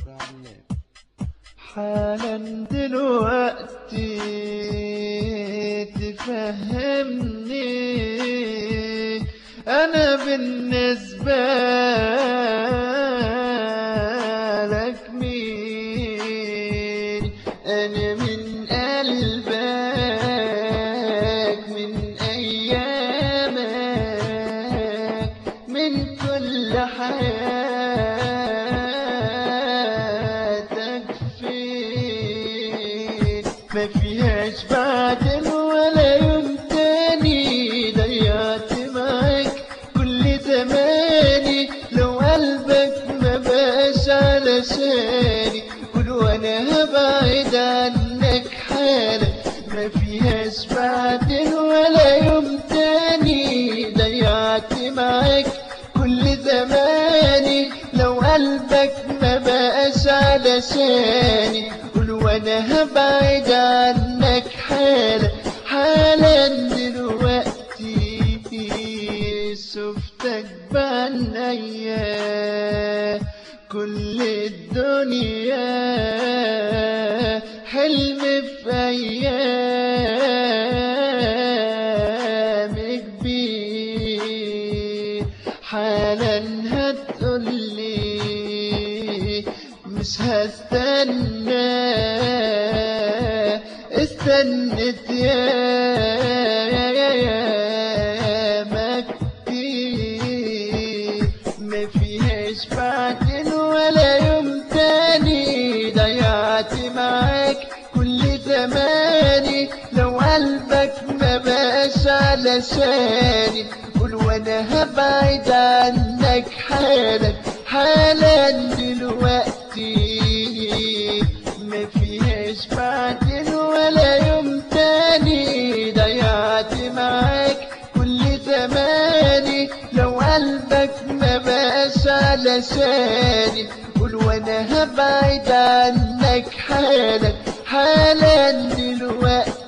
حالا دلوقتي تفهمني أنا بالنسبة لك مين أنا من قلبك من أيامك من كل حياتك فين ما فيهاش بعد ولا يوم تاني ضيعت معاك كل زماني لو قلبك ما بقاش علشاني قول وانا هبعد عنك حالا ما فيهاش بعد ولا يوم تاني ضيعت معاك كل زماني لو قلبك ما بقاش علشاني قول وانا هبعد عنك حالا حالا دلوقتي شفتك بعينيا كل الدنيا حلم في أيام كبير حالا هتقولي مش هستنى استنت يا يا يا ما كتير ما فيهاش بعد ولا يوم تاني ضيعت معاك كل زماني لو قلبك ما بقاش علشاني قول وانا هبعد عنك حالا حالا دلوقتي ما فيهاش بعد ولا يوم تاني ضيعت معاك كل زماني لو قلبك ما بقاش علشاني قول وانا هبعد عنك حالا حالا دلوقتي